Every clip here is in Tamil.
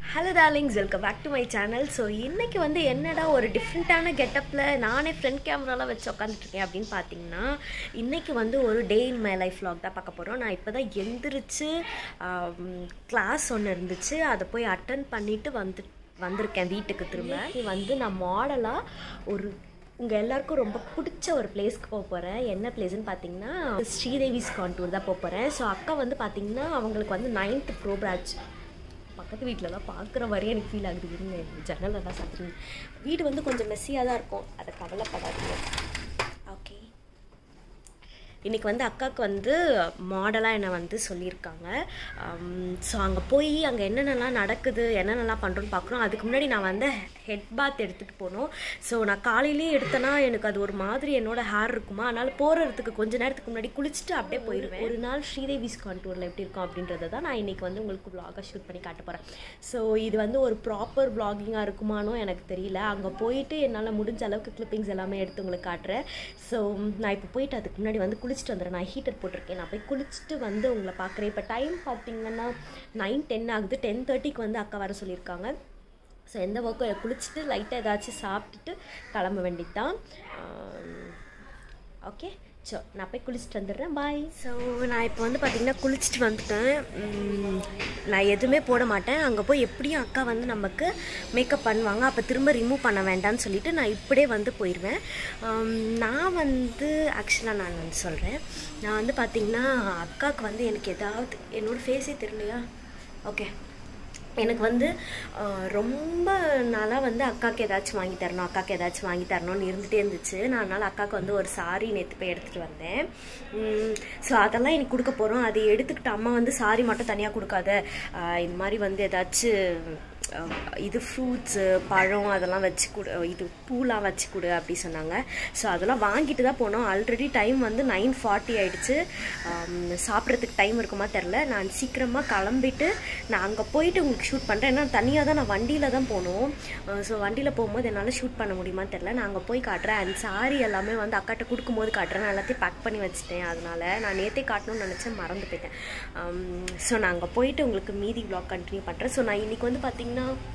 hello darlings welcome back to my channel so இன்றைக்கி வந்து என்னடா ஒரு டிஃப்ரெண்ட்டான கெட்டப்பில் நானே ஃப்ரண்ட் கேமராலாம் வச்சு உட்காந்துட்ருக்கேன் அப்படின்னு பார்த்தீங்கன்னா இன்றைக்கி வந்து ஒரு day in my life vlog தான் பார்க்க போகிறோம் நான் இப்போ தான் எந்திரிச்சு கிளாஸ் ஒன்று இருந்துச்சு அதை போய் அட்டன் பண்ணிவிட்டு வந்து வந்திருக்கேன் வீட்டுக்கு திரும்ப இது வந்து நான் மாடலாக ஒரு உங்கள் எல்லாருக்கும் ரொம்ப பிடிச்ச ஒரு பிளேஸ்க்கு போக போகிறேன் என்ன பிளேஸ்னு பார்த்தீங்கன்னா ஸ்ரீதேவிஸ் கான்டூர் தான் போக போகிறேன் ஸோ அக்கா வந்து பார்த்தீங்கன்னா அவங்களுக்கு வந்து நைன்த்து ப்ரோ பேட்ச் பக்கத்து வீட்டிலலாம் பார்க்குற வரையும் எனக்கு ஃபீல் ஆகுது இருங்க ஜன்னலெல்லாம் சாத்துறீங்க வீடு வந்து கொஞ்சம் மெஸ்ஸியாக தான் இருக்கும் அதை கவலைப்படாதீங்க ஓகே இன்றைக்கி வந்து அக்காவுக்கு வந்து மாடலாக என்னை வந்து சொல்லியிருக்காங்க ஸோ அங்கே போய் அங்கே என்னென்னலாம் நடக்குது என்னென்னலாம் பண்ணுறோன்னு பார்க்குறோம் அதுக்கு முன்னாடி நான் வந்து ஹெட் பாத் எடுத்துகிட்டு போனோம் ஸோ நான் காலையிலே எடுத்தேன்னா எனக்கு அது ஒரு மாதிரி என்னோட ஹேர் இருக்குமா அதனால் போகிறதுக்கு கொஞ்ச நேரத்துக்கு முன்னாடி குளிச்சுட்டு அப்படியே போயிடுவேன் ஒரு நாள் ஸ்ரீதேவிஸ் கான்டூரில் எப்படி இருக்கும் அப்படின்றத தான் நான் இன்றைக்கி வந்து உங்களுக்கு vlog-ஆ ஷூட் பண்ணி காட்ட போகிறேன் ஸோ இது வந்து ஒரு ப்ராப்பர் vlogging-ஆ இருக்குமானோ எனக்கு தெரியல அங்கே போயிட்டு என்னால் முடிஞ்ச அளவுக்கு கிளிப்பிங்ஸ் எல்லாமே எடுத்து உங்களுக்கு காட்டுறேன் ஸோ நான் இப்போ போயிட்டு அதுக்கு முன்னாடி வந்து குளிச்சுட்டு வந்துடுறேன் நான் ஹீட்டர் போட்டிருக்கேன் நான் போய் குளிச்சுட்டு வந்து உங்களை பார்க்குறேன் இப்போ டைம் பார்த்தீங்கன்னா நைன் டென் ஆகுது டென் தேர்ட்டிக்கு வந்து அக்கா வர சொல்லியிருக்காங்க ஸோ எந்த ஒர்க்கும் குளிச்சுட்டு லைட்டாக ஏதாச்சும் சாப்பிட்டுட்டு கிளம்ப வேண்டியது ஓகே ஸோ நான் போய் குளிச்சுட்டு வந்துடுறேன் பாய் ஸோ நான் இப்போ வந்து பார்த்திங்கன்னா குளிச்சுட்டு வந்துட்டேன் உம், நான் எதுவுமே போட மாட்டேன் அங்கே போய் எப்படியும் அக்கா வந்து நமக்கு மேக்கப் பண்ணுவாங்க அப்போ திரும்ப ரிமூவ் பண்ண வேண்டாம்னு சொல்லிட்டு நான் இப்படியே வந்து போயிடுவேன் உம், நான் வந்து ஆக்சுவலாக நான் வந்து சொல்கிறேன் நான் வந்து பார்த்திங்கன்னா அக்காவுக்கு வந்து எனக்கு ஏதாவது என்னோடய ஃபேஸே தெரியலையா ஓகே எனக்கு வந்து ஆஹ், ரொம்ப நாளாக வந்து அக்காவுக்கு ஏதாச்சும் வாங்கி தரணும் அக்காவுக்கு ஏதாச்சும் வாங்கி தரணும்னு இருந்துகிட்டே இருந்துச்சு நான் அதனால் அக்காவுக்கு வந்து ஒரு சாரி நேற்று போய் எடுத்துகிட்டு வந்தேன் ஸோ அதெல்லாம் எனக்கு கொடுக்க போகிறோம் அதை எடுத்துக்கிட்டு அம்மா வந்து சாரி மட்டும் தனியாக கொடுக்காத ஆஹ், இந்த மாதிரி வந்து ஏதாச்சும் ஆஹ், இது ஃப்ரூட்ஸு பழம் அதெல்லாம் வச்சு கொடு இது பூலாம் வச்சு கொடு அப்படி சொன்னாங்க ஸோ அதெல்லாம் வாங்கிட்டு தான் போனோம் ஆல்ரெடி டைம் வந்து நைன் ஃபார்ட்டி ஆயிடுச்சு ஆம், சாப்பிட்றதுக்கு டைம் இருக்குமா தெரில நான் சீக்கிரமாக கிளம்பிட்டு நான் அங்கே போயிட்டு உங்களுக்கு ஷூட் பண்ணுறேன் ஏன்னா தனியாக தான் நான் வண்டியில் தான் போகணும் ஸோ வண்டியில் போகும்போது என்னால் ஷூட் பண்ண முடியுமா தெரில நான் அங்கே போய் காட்டுறேன் அண்ட் சாரி எல்லாமே வந்து அக்காட்ட கொடுக்கும்போது காட்டுறேன் நான் எல்லாத்தையும் பேக் பண்ணி வச்சுட்டேன் அதனால நான் நேற்றே காட்டணும்னு நினச்சேன் மறந்து போயிட்டேன் ஸோ நான் அங்கே போயிட்டு உங்களுக்கு மீதி vlog கண்டினியூ பண்ணுறேன் ஸோ நான் இன்றைக்கி வந்து பார்த்திங்கன்னா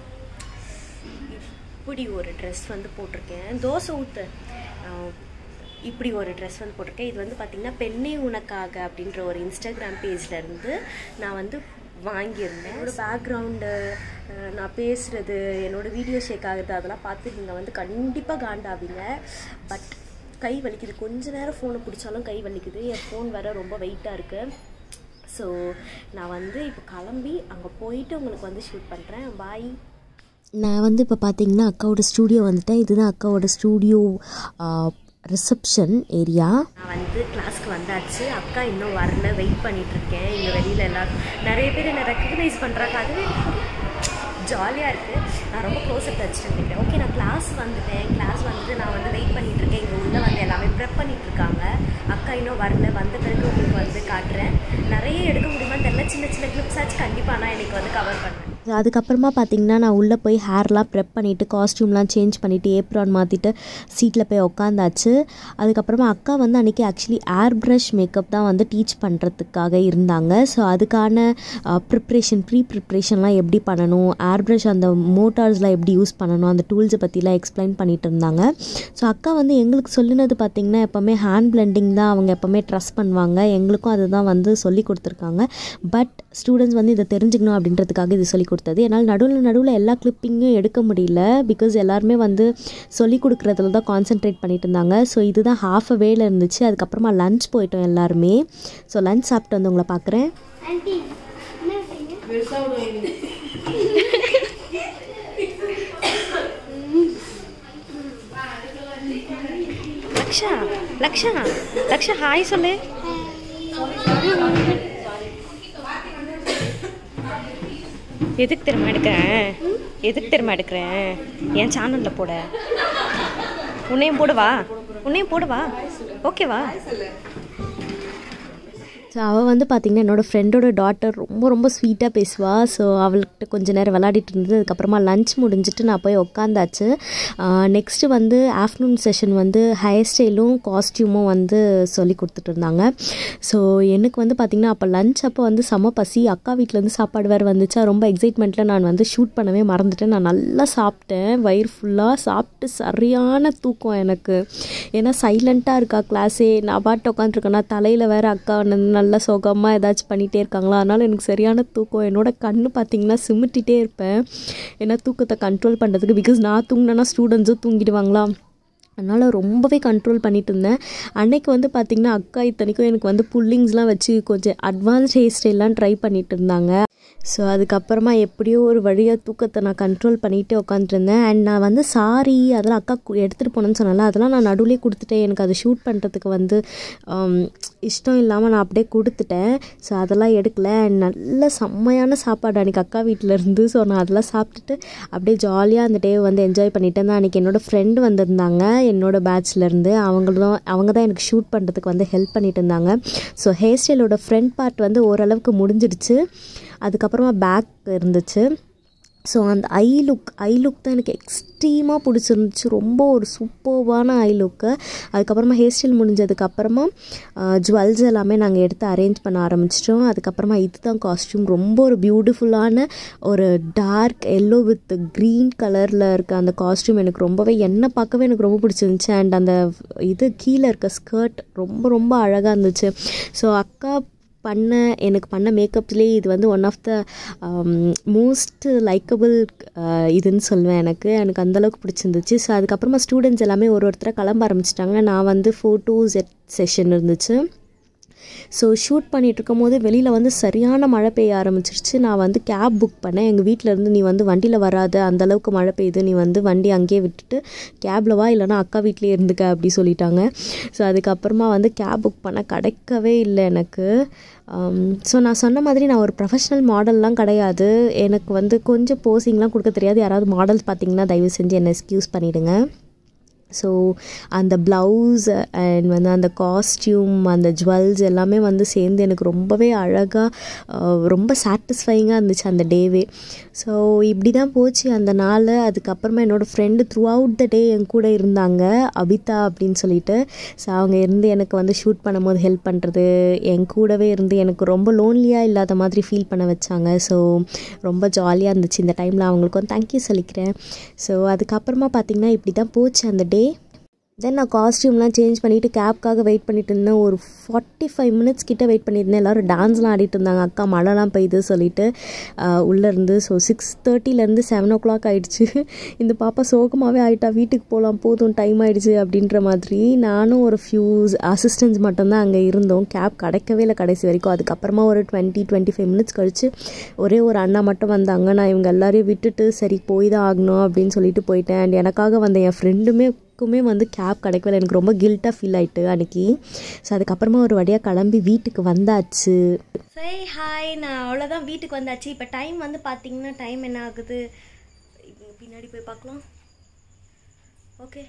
இப்படி ஒரு ட்ரெஸ் வந்து போட்டிருக்கேன் தோசை ஊற்று இப்படி ஒரு ட்ரெஸ் வந்து போட்டிருக்கேன் இது வந்து பார்த்திங்கன்னா பெண்ணே உனக்காக அப்படின்ற ஒரு இன்ஸ்டாகிராம் பேஜ்ல இருந்து நான் வந்து வாங்கியிருந்தேன் என்னோட பேக்ரவுண்டு நான் பேசுகிறது என்னோட வீடியோ ஷேக் ஆகுது அதெல்லாம் பார்த்து நீங்கள் வந்து கண்டிப்பாக காண்டாவீங்க பட் கை வலிக்குது கொஞ்ச நேரம் ஃபோனை பிடிச்சாலும் கை வலிக்குது என் ஃபோன் வேற ரொம்ப வெயிட்டாக இருக்குது ஸோ நான் வந்து இப்போ கிளம்பி அங்கே போயிட்டு உங்களுக்கு வந்து ஷூட் பண்ணுறேன் பாய் நான் வந்து இப்போ பார்த்தீங்கன்னா அக்காவோட ஸ்டூடியோ வந்துட்டேன் இதுதான் அக்காவோட ஸ்டூடியோ ரிசப்ஷன் ஏரியா நான் வந்து கிளாஸ்க்கு வந்தாச்சு அக்கா இன்னும் வரல வெயிட் பண்ணிட்டு இருக்கேன் இங்கே வெளியில் எல்லாரும் நிறைய பேர் என்னை ரெக்கக்னைஸ் பண்ணுறாங்க அதுவே ஜாலியாக இருக்குது நான் ரொம்ப க்ளோஸ் அப் வச்சுட்டு நினைக்கிறேன் ஓகே நான் கிளாஸ் வந்துட்டேன் கிளாஸ் வந்துட்டு நான் வந்து வெயிட் பண்ணிட்டு இருக்கேன் இங்கே உள்ளே வந்து எல்லாமே ப்ரெப் பண்ணிட்டு இருக்காங்க அக்கா இன்னும் வரல வந்த பிறகு உங்களுக்கு வந்து காட்டுறேன் நிறைய எடுக்க முடியுமான்னு தெரியல சின்ன சின்ன கிளிப்ஸ் ஆச்சு கண்டிப்பாக நான் எனக்கு வந்து கவர் பண்ணுறேன் அதுக்கப்புறமா பார்த்தீங்கன்னா நான் உள்ளே போய் ஹேர்லாம் ப்ரெப் பண்ணிவிட்டு காஸ்டியூம்லாம் சேஞ்ச் பண்ணிவிட்டு ஏப்ரான் மாற்றிட்டு சீட்டில் போய் உக்காந்தாச்சு அதுக்கப்புறமா அக்கா வந்து அன்றைக்கி ஆக்சுவலி ஏர் ப்ரஷ் மேக்கப் தான் வந்து டீச் பண்ணுறதுக்காக இருந்தாங்க ஸோ அதுக்கான ப்ரிப்ரேஷன் ப்ரீ ப்ரிப்ரேஷன்லாம் எப்படி பண்ணணும் ஏர் ப்ரஷ் அந்த மோட்டார்ஸ்லாம் எப்படி யூஸ் பண்ணணும் அந்த டூல்ஸை பற்றிலாம் எக்ஸ்பிளைன் பண்ணிட்டு இருந்தாங்க ஸோ அக்கா வந்து எங்களுக்கு சொல்லினது பார்த்திங்கன்னா எப்போவுமே ஹேண்ட் பிளெண்டிங் தான் அவங்க எப்போவுமே ட்ரஸ்ட் பண்ணுவாங்க எங்களுக்கும் அதுதான் வந்து சொல்லி கொடுத்துருக்காங்க பட் ஸ்டூடெண்ட்ஸ் வந்து இதை தெரிஞ்சுக்கணும் அப்படின்றதுக்காக இது சொல்லி கொடுத்தது என்னால் நடுவில் நடுவில் எல்லா கிளிப்பிங்கும் எடுக்க முடியல பிகாஸ் எல்லாருமே வந்து சொல்லி கொடுக்குறதுல தான் கான்சென்ட்ரேட் பண்ணிட்டு இருந்தாங்க ஸோ இதுதான் ஹாஃப் அ வேல இருந்துச்சு அதுக்கப்புறமா லஞ்ச் போயிட்டோம் எல்லாருமே ஸோ லஞ்ச் சாப்பிட்டு வந்து உங்களை பார்க்குறேன் லக்ஷா லக்ஷா லக்ஷா ஹாய் சொல்லு எதுக்கு தெரியுமா எடுக்கிறேன் எதுக்கு தெரியுமா எடுக்கிறேன் என் சேனலில் போட உன்னையும் போடவா உன்னையும் போடவா ஓகேவா ஸோ அவள் வந்து பார்த்திங்கன்னா என்னோடய ஃப்ரெண்டோட டாட்டர் ரொம்ப ரொம்ப ஸ்வீட்டாக பேசுவாள் ஸோ அவள்கிட்ட கொஞ்ச நேரம் விளையாடிட்டு இருந்தது அதுக்கப்புறமா லஞ்ச் முடிஞ்சிட்டு நான் போய் உட்காந்தாச்சு நெக்ஸ்ட்டு வந்து ஆஃப்டர்நூன் செஷன் வந்து ஹேர் ஸ்டைலும் காஸ்டியூமும் வந்து சொல்லி கொடுத்துட்டு இருந்தாங்க ஸோ எனக்கு வந்து பார்த்திங்கன்னா அப்போ லஞ்ச் அப்போ வந்து செம பசி அக்கா வீட்டிலேருந்து சாப்பாடு வேறு வந்துச்சா ரொம்ப எக்ஸைட்மெண்ட்டில் நான் வந்து ஷூட் பண்ணவே மறந்துட்டேன் நான் நல்லா சாப்பிட்டேன் வயிறு ஃபுல்லாக சாப்பிட்டு சரியான தூக்கம் எனக்கு ஏன்னா சைலண்ட்டாக இருக்கா கிளாஸே நான் பாட்டு உட்காந்துருக்கேன்னா தலையில் வேறு அக்கா வந்து நல்லா சுகமாக ஏதாச்சும் பண்ணிகிட்டே இருக்காங்களா அதனால் எனக்கு சரியான தூக்கம் என்னோடய கண்ணு பார்த்திங்கன்னா சிமிட்டிகிட்டே இருப்பேன் ஏன்னா தூக்கத்தை கண்ட்ரோல் பண்ணுறதுக்கு பிகாஸ் நான் தூங்கினேன்னா ஸ்டூடெண்ட்ஸும் தூங்கிடுவாங்களா அதனால் ரொம்பவே கண்ட்ரோல் பண்ணிட்டு இருந்தேன் அன்னைக்கு வந்து பார்த்திங்கன்னா அக்கா இத்தனைக்கும் எனக்கு வந்து புல்லிங்ஸ்லாம் வச்சு கொஞ்சம் அட்வான்ஸ் ஹேர் ஸ்டைல்லாம் ட்ரை பண்ணிட்டு இருந்தாங்க ஸோ அதுக்கப்புறமா எப்படியோ ஒரு வழியாக தூக்கத்தை நான் கண்ட்ரோல் பண்ணிகிட்டே உட்காந்துருந்தேன் அண்ட் நான் வந்து சாரி அதெல்லாம் அக்கா எடுத்துகிட்டு போனேன்னு சொன்னால அதெல்லாம் நான் நடுவுலேயே கொடுத்துட்டேன் எனக்கு அதை ஷூட் பண்ணுறதுக்கு வந்து இஷ்டம் இல்லாமல் நான் அப்படியே கொடுத்துட்டேன் ஸோ அதெல்லாம் எடுக்கல அண்ட் நல்ல செம்மையான சாப்பாடு அன்றைக்கி அக்கா வீட்டில் இருந்து ஸோ நான் அதெல்லாம் சாப்பிட்டுட்டு அப்படியே ஜாலியாக அந்த டே வந்து என்ஜாய் பண்ணிட்டேன் தான் அன்றைக்கி என்னோடய ஃப்ரெண்டு வந்திருந்தாங்க என்னோடய பேட்ச்லேருந்து அவங்களும் அவங்க தான் எனக்கு ஷூட் பண்ணுறதுக்கு வந்து ஹெல்ப் பண்ணிட்டு இருந்தாங்க ஸோ ஹேர் ஸ்டைலோட ஃப்ரண்ட் பார்ட் வந்து ஓரளவுக்கு முடிஞ்சிடுச்சு அதுக்கப்புறமா பேக் இருந்துச்சு ஸோ அந்த ஐ லுக் ஐ லுக் தான் எனக்கு எக்ஸ்ட்ரீமாக பிடிச்சிருந்துச்சு ரொம்ப ஒரு சூப்பர்வான ஐ லுக்கு அதுக்கப்புறமா ஹேர் ஸ்டைல் முடிஞ்சதுக்கப்புறமா ஜுவல்ஸ் எல்லாமே நாங்கள் எடுத்து அரேஞ்ச் பண்ண ஆரம்பிச்சிட்டோம் அதுக்கப்புறமா இதுதான் காஸ்ட்யூம் ரொம்ப ஒரு பியூட்டிஃபுல்லான ஒரு டார்க் எல்லோ வித் க்ரீன் கலரில் இருக்க அந்த காஸ்ட்யூம் எனக்கு ரொம்பவே என்னை பார்க்கவே எனக்கு ரொம்ப பிடிச்சிருந்துச்சு அண்ட் அந்த இது கீழே இருக்க ஸ்கர்ட் ரொம்ப ரொம்ப அழகாக இருந்துச்சு ஸோ அக்கா பண்ண எனக்கு பண்ண மேக்கப்லேயே இது வந்து one of the most likable இதுன்னு சொல்லுவேன் எனக்கு எனக்கு அந்தளவுக்கு பிடிச்சிருந்துச்சு ஸோ அதுக்கப்புறமா ஸ்டூடெண்ட்ஸ் எல்லாமே ஒரு ஒருத்தரை கிளம்ப ஆரம்பிச்சிட்டாங்க நான் வந்து ஃபோட்டோஸ் செஷன் இருந்துச்சு ஸோ ஷூட் பண்ணிகிட்டு இருக்கும் போது வெளியில் வந்து சரியான மழை பெய்ய ஆரம்பிச்சிருச்சு நான் வந்து கேப் புக் பண்ணேன் எங்கள் வீட்டிலேருந்து நீ வந்து வண்டியில் வராத அந்தளவுக்கு மழை பெய்யுது நீ வந்து வண்டி அங்கேயே விட்டுட்டு கேபில் வா இல்லைனா அக்கா வீட்லேயே இருந்துக்க அப்படி சொல்லிட்டாங்க ஸோ அதுக்கப்புறமா வந்து கேப் புக் பண்ண கிடைக்கவே இல்லை எனக்கு ஸோ நான் சொன்ன மாதிரி நான் ஒரு ப்ரொஃபஷ்னல் மாடல்லாம் கிடையாது எனக்கு வந்து கொஞ்சம் போஸிங்லாம் கொடுக்க தெரியாது யாராவது மாடல்ஸ் பார்த்தீங்கன்னா தயவு செஞ்சு என்னை எக்ஸ்கியூஸ் பண்ணிவிடுங்க ஸோ அந்த ப்ளவுஸ் அண்ட் வந்து அந்த காஸ்டியூம் அந்த ஜுவல்ஸ் எல்லாமே வந்து சேர்ந்து எனக்கு ரொம்பவே அழகாக ரொம்ப சாட்டிஸ்ஃபைங்காக இருந்துச்சு அந்த டேவே ஸோ இப்படி தான் போச்சு அந்த நாள் அதுக்கப்புறமா என்னோடய friend throughout the day என் கூட இருந்தாங்க அபிதா அப்படின்னு சொல்லிட்டு ஸோ அவங்க இருந்து எனக்கு வந்து ஷூட் பண்ணும்போது ஹெல்ப் பண்ணுறது என் கூடவே இருந்து எனக்கு ரொம்ப லோன்லியாக இல்லாத மாதிரி ஃபீல் பண்ண வச்சாங்க ஸோ ரொம்ப ஜாலியாக இருந்துச்சு இந்த டைமில் அவங்களுக்கு வந்து தேங்க்யூ சொல்லிக்கிறேன் ஸோ அதுக்கப்புறமா பார்த்திங்கன்னா இப்படி தான் போச்சு அந்த டே தென் நான் காஸ்டியூம்லாம் சேஞ்ச் பண்ணிவிட்டு கேப்க்காக வெயிட் பண்ணிட்டு இருந்தேன் ஒரு ஃபார்ட்டி ஃபைவ் மினிட்ஸ் கிட்ட வெயிட் பண்ணியிருந்தேன் எல்லோரும் டான்ஸ்லாம் ஆடிட்டு இருந்தாங்க அக்கா மழைலாம் பெய்யுது சொல்லிட்டு உள்ளேருந்து ஸோ சிக்ஸ் தேர்ட்டிலேருந்து செவன் ஓ கிளாக் ஆகிடுச்சு இந்த பாப்பா சோகமாகவே ஆகிட்டா வீட்டுக்கு போகலாம் போதும் டைம் ஆகிடுச்சு அப்படின்ற மாதிரி நானும் ஒரு ஃபியூ அசிஸ்டன்ஸ் மட்டும்தான் அங்கே இருந்தோம் கேப் கிடைக்கவே இல்லை கடைசி வரைக்கும் அதுக்கப்புறமா ஒரு டுவெண்ட்டி டுவெண்ட்டி ஃபைவ் மினிட்ஸ் கழிச்சு ஒரே ஒரு அண்ணா மட்டும் வந்தாங்க நான் இவங்க எல்லாரையும் விட்டுட்டு சரி போய் தான் ஆகணும் அப்படின்னு சொல்லிட்டு போயிட்டேன் அண்ட் எனக்காக வந்த என் ஃப்ரெண்டுமே எனக்குமே வந்து கேப் கிடைக்கல எனக்கு ரொம்ப கில்ட்டாக ஃபீல் ஆகிட்டு அன்றைக்கி ஸோ அதுக்கப்புறமா ஒரு வழியாக கிளம்பி வீட்டுக்கு வந்தாச்சு சரி ஹாய் நான் அவ்வளோதான் வீட்டுக்கு வந்தாச்சு இப்போ டைம் வந்து பார்த்தீங்கன்னா டைம் என்ன ஆகுது பின்னாடி போய் பார்க்கலாம் ஓகே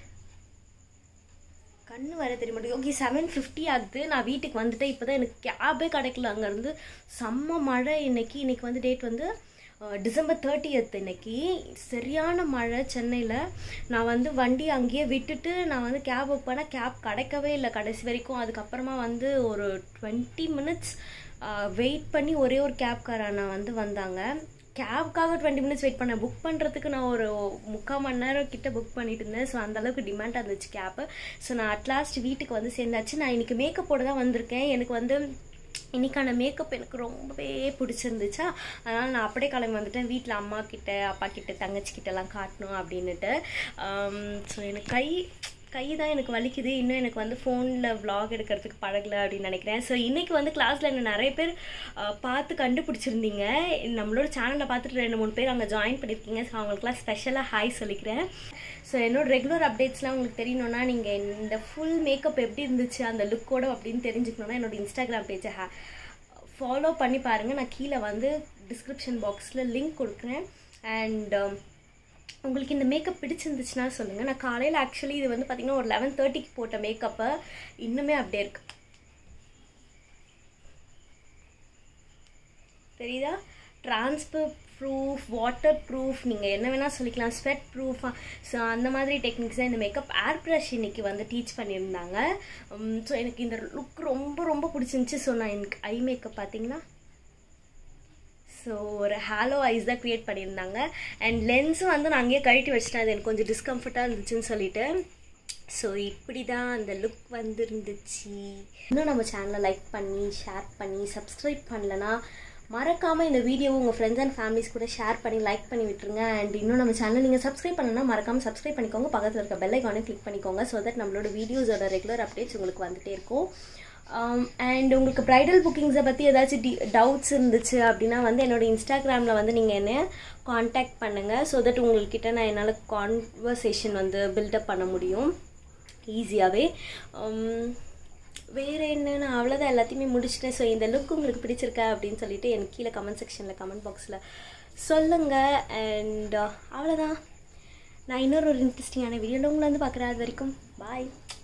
கண்ணு வர தெரிய மாட்டேங்குது ஓகே செவன் ஃபிஃப்டி ஆகுது நான் வீட்டுக்கு வந்துட்டேன் இப்போ தான் எனக்கு கேபே கிடைக்கல அங்கேருந்து செம்ம மழை இன்னைக்கு இன்னைக்கு வந்து டேட் வந்து டிசம்பர் தேர்ட்டியத் இன்னைக்கு சரியான மழை சென்னையில் நான் வந்து வண்டி அங்கேயே விட்டுட்டு நான் வந்து கேப் புக் பண்ணேன் கேப் கிடைக்கவே இல்லை கடைசி வரைக்கும் அதுக்கப்புறமா வந்து ஒரு டுவெண்ட்டி மினிட்ஸ் வெயிட் பண்ணி ஒரே ஒரு கேப்கார அண்ணா வந்து வந்தாங்க கேப்க்காக டுவெண்ட்டி மினிட்ஸ் வெயிட் பண்ணேன் புக் பண்ணுறதுக்கு நான் ஒரு முக்கால் மணி நேரம் கிட்ட புக் பண்ணிட்டு இருந்தேன் ஸோ அந்தளவுக்கு டிமாண்டாக இருந்துச்சு கேப்பு ஸோ நான் அட்லாஸ்ட் வீட்டுக்கு வந்து சேர்ந்தாச்சு நான் இன்றைக்கி மேக்கப்போட தான் வந்திருக்கேன் எனக்கு வந்து இன்றைக்கான மேக்கப் எனக்கு ரொம்பவே பிடிச்சிருந்துச்சா அதனால் நான் அப்படியே கிளம்பி வந்துட்டேன் வீட்டில் அம்மா கிட்ட அப்பா கிட்ட தங்கச்சி கிட்டலாம் காட்டணும் அப்படின்னுட்டு ஸோ எனக்கு கை கை தான் எனக்கு வலிக்குது இன்னும் எனக்கு வந்து ஃபோனில் vlog எடுக்கிறதுக்கு பழகலை அப்படின்னு நினைக்கிறேன் ஸோ இன்றைக்கி வந்து கிளாஸில் என்ன நிறைய பேர் அஹ், பார்த்து கண்டுபிடிச்சிருந்தீங்க நம்மளோட சேனலில் பார்த்துட்டு ரெண்டு மூணு பேர் அங்கே ஜாயின் பண்ணியிருக்கீங்க ஸோ அவங்களுக்குலாம் ஸ்பெஷலாக ஹாய் சொல்லிக்கிறேன் ஸோ என்னோட ரெகுலர் அப்டேட்ஸ்லாம் உங்களுக்கு தெரியணும்னா நீங்கள் இந்த ஃபுல் மேக்கப் எப்படி இருந்துச்சு அந்த லுக்கோட அப்படின்னு தெரிஞ்சுக்கணுன்னா என்னோட இன்ஸ்டாகிராம் பேஜை ஹே ஃபாலோ பண்ணி பாருங்கள் நான் கீழே வந்து டிஸ்கிரிப்ஷன் பாக்ஸில் லிங்க் கொடுக்குறேன் அண்ட் உங்களுக்கு இந்த மேக்கப் பிடிச்சிருந்துச்சுன்னா சொல்லுங்கள் நான் காலையில் ஆக்சுவலி இது வந்து பார்த்திங்கன்னா ஒரு லெவன் தேர்ட்டிக்கு போட்ட மேக்கப்பை இன்னுமே அப்படியே இருக்கு தெரியுதா டிரான்ஸ்பர் ப்ரூஃப் வாட்டர் ப்ரூஃப் நீங்கள் என்ன வேணால் சொல்லிக்கலாம் ஸ்வெட் ப்ரூஃபாக ஸோ அந்த மாதிரி டெக்னிக்ஸ் தான் இந்த மேக்கப் ஏர் ப்ரஷ் இன்னைக்கு வந்து டீச் பண்ணியிருந்தாங்க ஸோ எனக்கு இந்த லுக் ரொம்ப ரொம்ப பிடிச்சிருந்துச்சி ஸோ நான் எனக்கு ஐ மேக்கப் பார்த்தீங்கன்னா ஸோ ஒரு ஹாலோ ஐஸ் தான் க்ரியேட் பண்ணியிருந்தாங்க அண்ட் லென்ஸும் வந்து நான் அங்கேயே கழட்டி வச்சிட்டேன் அது எனக்கு கொஞ்சம் டிஸ்கம்ஃபர்ட்டாக இருந்துச்சுன்னு சொல்லிட்டு ஸோ இப்படி தான் அந்த லுக் வந்துருந்துச்சு இன்னும் நம்ம சேனலை லைக் பண்ணி ஷேர் பண்ணி சப்ஸ்கிரைப் பண்ணலனா மறக்காமல் இந்த வீடியோவை உங்கள் ஃப்ரெண்ட்ஸ் அண்ட் ஃபேமிலிஸ் கூட ஷேர் பண்ணி லைக் பண்ணி விட்டுருங்க அண்ட் இன்னும் நம்ம சேனல் நீங்கள் சப்ஸ்கிரைப் பண்ணலன்னா மறக்காமல் சப்ஸ்கிரைப் பண்ணிக்கோங்க பக்கத்தில் இருக்க பெல் ஐக்கானை கிளிக் பண்ணிக்கோங்க ஸோ தட் நம்மளோட வீடியோஸோட ரெகுலர் அப்டேட்ஸ் உங்களுக்கு வந்துகிட்டே இருக்கும் அண்ட் உங்களுக்கு ப்ரைடல் புக்கிங்ஸை பற்றி ஏதாச்சும் டி டவுட்ஸ் இருந்துச்சு அப்படின்னா வந்து என்னோட இன்ஸ்டாகிராமில் வந்து நீங்கள் என்ன காண்டாக்ட் பண்ணுங்கள் ஸோ தட் உங்கள்கிட்ட நான் என்னால் கான்வர்சேஷன் வந்து பில்டப் பண்ண முடியும் ஈஸியாகவே வேறு என்ன நான் அவ்வளோதான் எல்லாத்தையுமே முடிச்சிட்டேன் ஸோ இந்த லுக் உங்களுக்கு பிடிச்சிருக்கா அப்படின்னு சொல்லிட்டு எனக்கு கீழே கமெண்ட் செக்ஷனில் கமெண்ட் பாக்ஸில் சொல்லுங்கள் அண்ட் அவ்வளோதான் நான் இன்னொரு ஒரு இன்ட்ரெஸ்டிங்கான வீடியோவில் உங்களை வந்து பார்க்குறேன் அது வரைக்கும் பாய்